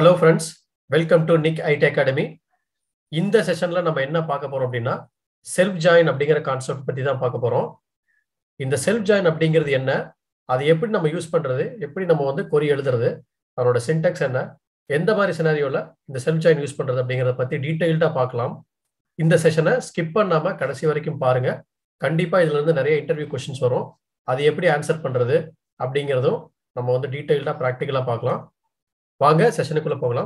hello friends welcome to NIC IT academy இந்த செஷன்ல நம்ம என்ன பார்க்க போறோம் அப்படின்னா செல்ஃப் ஜாயின் அப்படிங்கிற கான்செப்ட் பத்தி தான் பார்க்க போறோம் இந்த செல்ஃப் ஜாயின் அப்படிங்கிறது என்ன அது எப்படி நம்ம யூஸ் பண்றது எப்படி நம்ம வந்து கொரி எழுதுறது அதோட சின்டெக்ஸ் என்ன எந்த மாதிரி சினாரியோல இந்த செல்ஃப் ஜாயின் யூஸ் பண்றது அப்படிங்கிறத பத்தி டீட்டெயில்டா பார்க்கலாம் இந்த செஷனை ஸ்கிப் பண்ணாம கடைசி வரைக்கும் பாருங்க கண்டிப்பா இதுல இருந்து நிறைய இன்டர்வியூ கொஸ்டின்ஸ் வரும் அது எப்படி ஆன்சர் பண்றது அப்படிங்கிறதும் நம்ம வந்து டீட்டெயில்டா ப்ராக்டிக்கலா பார்க்கலாம் வாங்க செஷனுக்குள்ள போகலாம்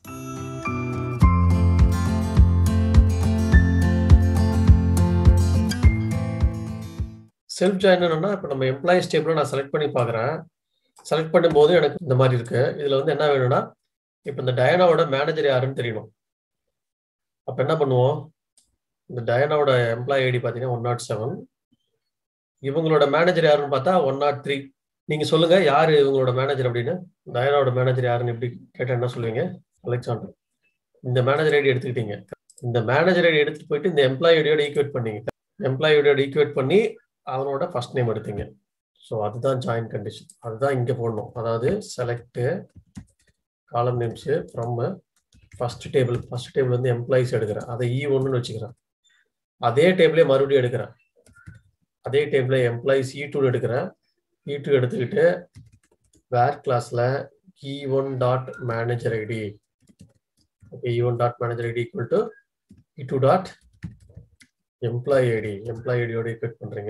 செல்ஃப் ஜாயின் என்னன்னா இப்போ நம்ம எம்ப்ளாயிஸ் டேபிள் நான் செலக்ட் பண்ணி பார்க்குறேன் செலக்ட் பண்ணும்போது எனக்கு இந்த மாதிரி இருக்கு இதுல வந்து என்ன வேணும்னா இப்போ இந்த டயனாவோட மேனேஜர் யாருன்னு தெரியணும் அப்போ என்ன பண்ணுவோம் இந்த டயனாவோட எம்ப்ளாயி ஐடி பார்த்தீங்கன்னா ஒன் நாட் செவன் இவங்களோட மேனேஜர் யாருன்னு பார்த்தா ஒன் நாட் த்ரீ நீங்க சொல்லுங்க யாரு இவங்களோட மேனேஜர் அப்படின்னு டயனாவோட மேனேஜர் யாருன்னு எப்படி கேட்டா என்ன சொல்லுவீங்க அலெக்சாண்டர் இந்த மேனேஜர் ஐடி எடுத்துக்கிட்டீங்க இந்த மேனேஜர் ஐடி எடுத்துட்டு போயிட்டு இந்த எம்ப்ளாயி ஐடியோட ஈக்குவேட் பண்ணீங்க எம்ப்ளாயி ஐடியோட ஈக்குவேட் பண்ணி அவனோட ஃபர்ஸ்ட் நேம் எடுத்தீங்க ஸோ அதுதான் ஜாயின் கண்டிஷன் அதுதான் இங்கே போடணும் அதாவது select column names from first table first table வந்து எம்ப்ளாயிஸ் எடுக்கிறேன் அதை இ ஒன்றுன்னு வச்சுக்கிறேன் அதே டேபிளே மறுபடியும் எடுக்கிறேன் அதே டேபிளே எம்ப்ளாயிஸ் இ டூ எடுக்கிறேன் இ டூ எடுத்துக்கிட்டு வேர் கிளாஸ்ல E one dot manager ID okay E one dot manager ID equal to E two dot employee ID employee ஐடியோட ஈக்குவேட் பண்றீங்க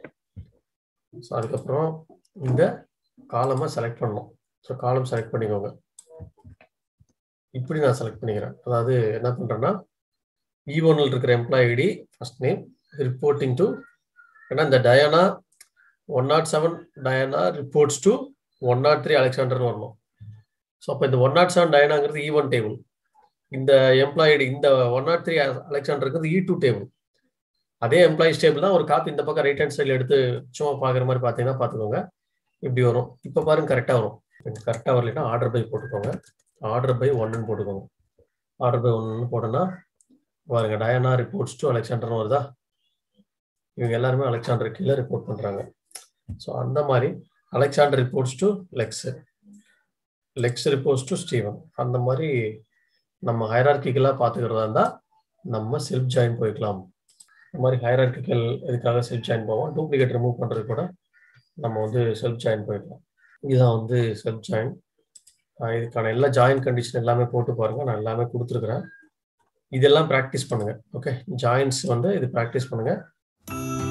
ஸோ அதுக்கப்புறம் இந்த காலமாக செலக்ட் பண்ணணும் ஸோ காலம் செலக்ட் பண்ணிக்கோங்க இப்படி நான் செலக்ட் பண்ணிக்கிறேன் அதாவது என்ன பண்றேன்னா இ ஒன்ல இருக்கிற employee ID first name reporting to ஏன்னா இந்த Diana one naught seven Diana reports to one naught three அலெக்சாண்டர்னு வரணும் ஸோ அப்போ இந்த ஒன் நாட் செவன் டயானாங்கிறது இ ஒன் டேபிள் இந்த எம்ப்ளாயி ஐடி இந்த ஒன் நாட் த்ரீ அலெக்சாண்டருக்கு இ டூ டேபிள் அதே எம்ப்ளாயிஸ் டேபிள் தான் ஒரு காப்பி இந்த பக்கம் ரைட் ஹேண்ட் சைடில் எடுத்து சும்மா பார்க்குற மாதிரி பார்த்தீங்கன்னா பார்த்துக்கோங்க இப்படி வரும் இப்போ பாருங்க கரெக்டாக வரும் கரெக்டாக வரலைன்னா ஆர்டர் பை போட்டுக்கோங்க ஆர்டர் பை ஒன்னு போட்டுக்கோங்க ஆர்டர் பை ஒன்னு போட்டோன்னா பாருங்க டயானா ரிப்போர்ட்ஸ் டு அலெக்சாண்டர்னு வருதா இவங்க எல்லாருமே அலெக்சாண்டர் கீழே ரிப்போர்ட் பண்ணுறாங்க ஸோ அந்த மாதிரி Alexander reports to Lex Lex reports to Steven அந்த மாதிரி நம்ம ஹைரார்கிக்கலாக பார்த்துக்கிறதா இருந்தால் நம்ம செல்ஃப் ஜாயின் போய்க்கலாம் இந்த மாதிரி ஹைரார்கிக்கல் இதுக்காக செல்ஃப் ஜாயின் போவோம் டூப்ளிகேட் ரிமூவ் பண்ணுறது கூட நம்ம வந்து செல்ஃப் ஜாயின் போயிடலாம் இதுதான் வந்து செல்ஃப் ஜாயின் இதுக்கான எல்லா ஜாயின் கண்டிஷன் எல்லாமே போட்டு பாருங்க நான் எல்லாமே கொடுத்துருக்குறேன் இதெல்லாம் ப்ராக்டிஸ் பண்ணுங்க ஓகே ஜாயின்ஸ் வந்து இது ப்ராக்டிஸ் பண்ணுங்க